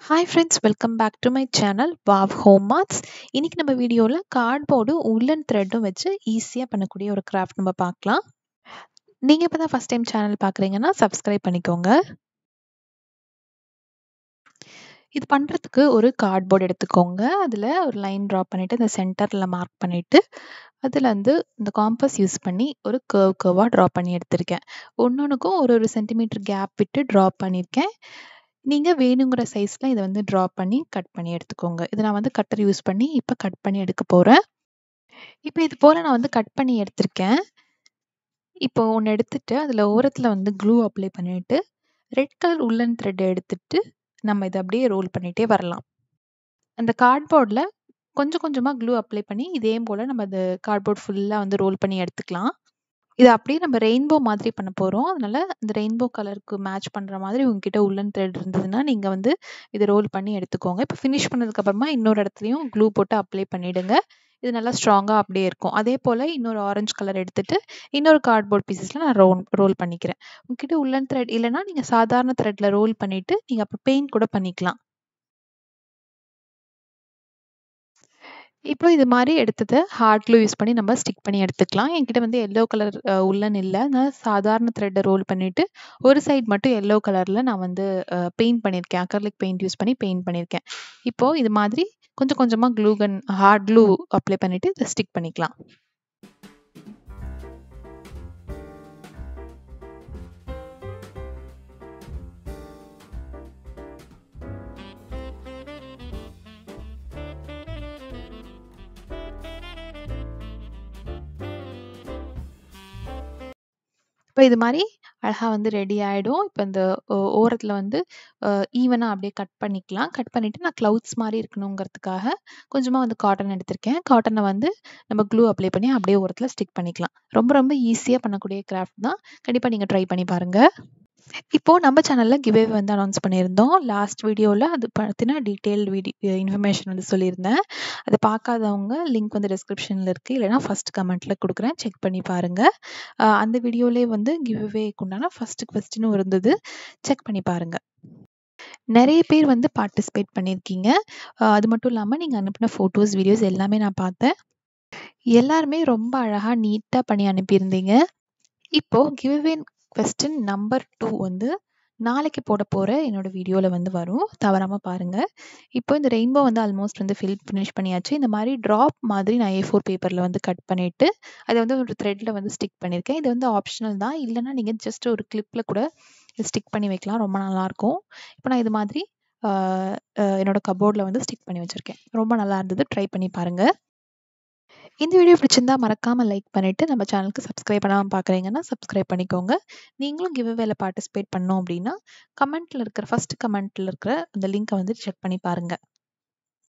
hi friends welcome back to my channel wow home arts இன்னைக்கு நம்ம வீடியோவில் cardboard உள்ளன் த்ரெட்டும் வச்சு ஈஸியாக பண்ணக்கூடிய ஒரு கிராஃப்ட் நம்ம பார்க்கலாம் நீங்கள் இப்போ தான் ஃபஸ்ட் டைம் சேனல் பார்க்குறீங்கன்னா சப்ஸ்கிரைப் பண்ணிக்கோங்க இது பண்ணுறதுக்கு ஒரு கார்ட்போர்டு எடுத்துக்கோங்க அதில் ஒரு லைன் ட்ரா பண்ணிவிட்டு இந்த சென்டரில் மார்க் பண்ணிவிட்டு அதில் வந்து இந்த காம்பஸ் யூஸ் பண்ணி ஒரு கர்வ் கர்வாக ட்ரா பண்ணி எடுத்திருக்கேன் ஒன்னொன்றுக்கும் ஒரு ஒரு சென்டிமீட்டர் கேப் விட்டு ட்ரா பண்ணியிருக்கேன் நீங்கள் வேணுங்கிற சைஸில் இதை வந்து ட்ரா பண்ணி கட் பண்ணி எடுத்துக்கோங்க இதை நான் வந்து கட்டர் யூஸ் பண்ணி இப்போ கட் பண்ணி எடுக்க போகிறேன் இப்போ இது போல் நான் வந்து கட் பண்ணி எடுத்திருக்கேன் இப்போ ஒன்று எடுத்துட்டு அதில் ஓரத்தில் வந்து க்ளூ அப்ளை பண்ணிவிட்டு ரெட் கலர் உள்ளன் த்ரெட் எடுத்துட்டு நம்ம இதை அப்படியே ரோல் பண்ணிகிட்டே வரலாம் அந்த கார்ட்போர்டில் கொஞ்சம் கொஞ்சமாக க்ளூ அப்ளை பண்ணி இதே போல் நம்ம அந்த கார்ட்போர்ட் ஃபுல்லாக வந்து ரோல் பண்ணி எடுத்துக்கலாம் இது அப்படியே நம்ம ரெயின்போ மாதிரி பண்ண போகிறோம் அதனால இந்த ரெயின்போ கலருக்கு மேட்ச் பண்ணுற மாதிரி உங்ககிட்ட உள்ளன் த்ரெட் இருந்ததுன்னா நீங்கள் வந்து இதை ரோல் பண்ணி எடுத்துக்கோங்க இப்போ ஃபினிஷ் பண்ணதுக்கப்புறமா இன்னொரு இடத்துலையும் க்ளூ போட்டு அப்ளை பண்ணிவிடுங்க இது நல்லா ஸ்ட்ராங்காக அப்படியே இருக்கும் அதே போல் இன்னொரு ஆரஞ்சு கலர் எடுத்துட்டு இன்னொரு கார்ட்போர்ட் பீசஸில் நான் ரோல் ரோல் பண்ணிக்கிறேன் உங்ககிட்ட உள்ளன் த்ரெட் இல்லைனா நீங்கள் சாதாரண த்ரெட்டில் ரோல் பண்ணிவிட்டு நீங்கள் அப்புறம் பெயிண்ட் கூட பண்ணிக்கலாம் இப்போ இது மாதிரி எடுத்ததை ஹார்ட் க்ளூ யூஸ் பண்ணி நம்ம ஸ்டிக் பண்ணி எடுத்துக்கலாம் என்கிட்ட வந்து எல்லோ கலர் உள்ளன் இல்லை அதனால சாதாரண த்ரெட்டை ரோல் பண்ணிவிட்டு ஒரு சைடு மட்டும் எல்லோ கலரில் நான் வந்து பெயிண்ட் பண்ணியிருக்கேன் அக்கர்லிக் பெயிண்ட் யூஸ் பண்ணி பெயிண்ட் பண்ணியிருக்கேன் இப்போது இது மாதிரி கொஞ்சம் கொஞ்சமாக க்ளூகன் ஹார்ட் க்ளூ அப்ளை பண்ணிவிட்டு இதை ஸ்டிக் பண்ணிக்கலாம் இப்போ இது மாதிரி அழகாக வந்து ரெடி ஆகிடும் இப்போ இந்த ஓரத்தில் வந்து ஈவனாக அப்படியே கட் பண்ணிக்கலாம் கட் பண்ணிவிட்டு நான் க்ளவுட்ஸ் மாதிரி இருக்கணுங்கிறதுக்காக கொஞ்சமாக வந்து காட்டன் எடுத்திருக்கேன் காட்டனை வந்து நம்ம க்ளூ அப்ளை பண்ணி அப்படியே ஓரத்தில் ஸ்டிக் பண்ணிக்கலாம் ரொம்ப ரொம்ப ஈஸியாக பண்ணக்கூடிய கிராஃப்ட் தான் கண்டிப்பாக நீங்கள் ட்ரை பண்ணி பாருங்கள் இப்போ நம்ம சேனல்ல கிவ்வே வந்து அனௌன்ஸ் பண்ணியிருந்தோம் லாஸ்ட் வீடியோவில் அது பற்றின டீட்டெயில் வீடியோ இன்ஃபர்மேஷன் வந்து சொல்லியிருந்தேன் அதை பார்க்காதவங்க லிங்க் வந்து டிஸ்கிரிப்ஷனில் இருக்குது இல்லைனா ஃபர்ஸ்ட் கமெண்ட்டில் கொடுக்குறேன் செக் பண்ணி பாருங்கள் அந்த வீடியோலேயே வந்து கிவ்வேக்கு உண்டான ஃபர்ஸ்ட் கொஸ்டினும் இருந்தது செக் பண்ணி பாருங்கள் நிறைய பேர் வந்து பார்ட்டிசிபேட் பண்ணியிருக்கீங்க அது மட்டும் இல்லாமல் நீங்கள் அனுப்பின ஃபோட்டோஸ் வீடியோஸ் எல்லாமே நான் பார்த்தேன் எல்லாருமே ரொம்ப அழகாக நீட்டாக பண்ணி அனுப்பியிருந்தீங்க இப்போது கிவ்வே கொஸ்டின் நம்பர் டூ வந்து நாளைக்கு போட போகிற என்னோட வீடியோவில் வந்து வரும் தவறாமல் பாருங்கள் இப்போ இந்த ரெயின்போ வந்து ஆல்மோஸ்ட் வந்து ஃபில் ஃபினிஷ் பண்ணியாச்சு இந்த மாதிரி ட்ராப் மாதிரி நான் ஏ ஃபோர் பேப்பரில் வந்து கட் பண்ணிவிட்டு அதை வந்து ஒரு த்ரெட்டில் வந்து ஸ்டிக் பண்ணியிருக்கேன் இது வந்து ஆப்ஷனல் தான் இல்லைனா நீங்கள் ஜஸ்ட் ஒரு கிளிப்பில் கூட ஸ்டிக் பண்ணி வைக்கலாம் ரொம்ப நல்லாயிருக்கும் இப்போ நான் இது மாதிரி என்னோட கபோர்டில் வந்து ஸ்டிக் பண்ணி வச்சுருக்கேன் ரொம்ப நல்லா இருந்தது ட்ரை பண்ணி பாருங்கள் இந்த வீடியோ பிடிச்சிருந்தா மறக்காமல் லைக் பண்ணிவிட்டு நம்ம சேனலுக்கு சப்ஸ்கிரைப் பண்ணாமல் பார்க்குறீங்கன்னா சப்ஸ்கிரைப் பண்ணிக்கோங்க நீங்களும் கிவ் வேலை பார்ட்டிசிபேட் பண்ணோம் அப்படின்னா கமெண்ட்டில் இருக்கிற ஃபஸ்ட் கமெண்ட்டில் இருக்கிற அந்த லிங்க்கை வந்து செக் பண்ணி பாருங்கள்